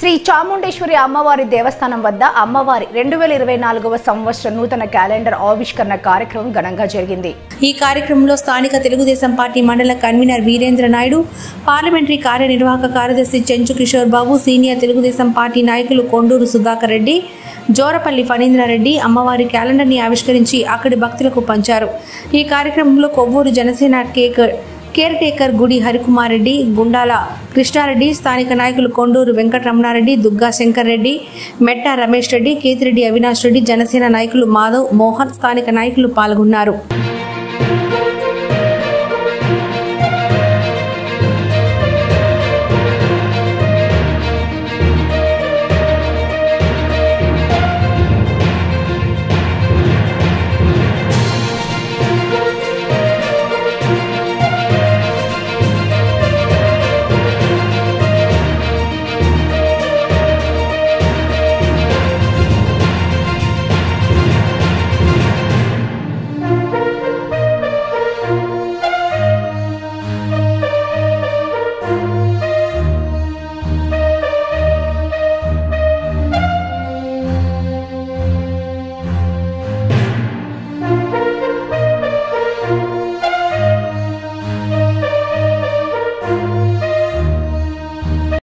శ్రీ చాముండేశ్వరి అమ్మవారి దేవస్థానం వద్ద అమ్మవారి రెండు వేల ఇరవై నాలుగవ సంవత్సర నూతన క్యాలెండర్ ఆవిష్కరణ కార్యక్రమం ఘనంగా జరిగింది ఈ కార్యక్రమంలో స్థానిక తెలుగుదేశం పార్టీ మండల కన్వీనర్ వీరేంద్ర నాయుడు పార్లమెంటరీ కార్యనిర్వాహక కార్యదర్శి చెంచు కిషోర్ బాబు సీనియర్ తెలుగుదేశం పార్టీ నాయకులు కొండూరు సుధాకర్ రెడ్డి జోరపల్లి ఫణీంద్రారెడ్డి అమ్మవారి క్యాలెండర్ని ఆవిష్కరించి అక్కడి భక్తులకు పంచారు ఈ కార్యక్రమంలో Kovvur Janasena cake caretaker గుడి హరికుమార్ రెడ్డి గుండాల కృష్ణారెడ్డి స్థానిక నాయకులు కొండూరు వెంకటరమణారెడ్డి దుగ్గా శంకర్ రెడ్డి మెట్ట రమేష్ రెడ్డి కేతిరెడ్డి అవినాష్ రెడ్డి జనసేన నాయకులు మాధవ్ మోహన్ స్థానిక నాయకులు పాల్గొన్నారు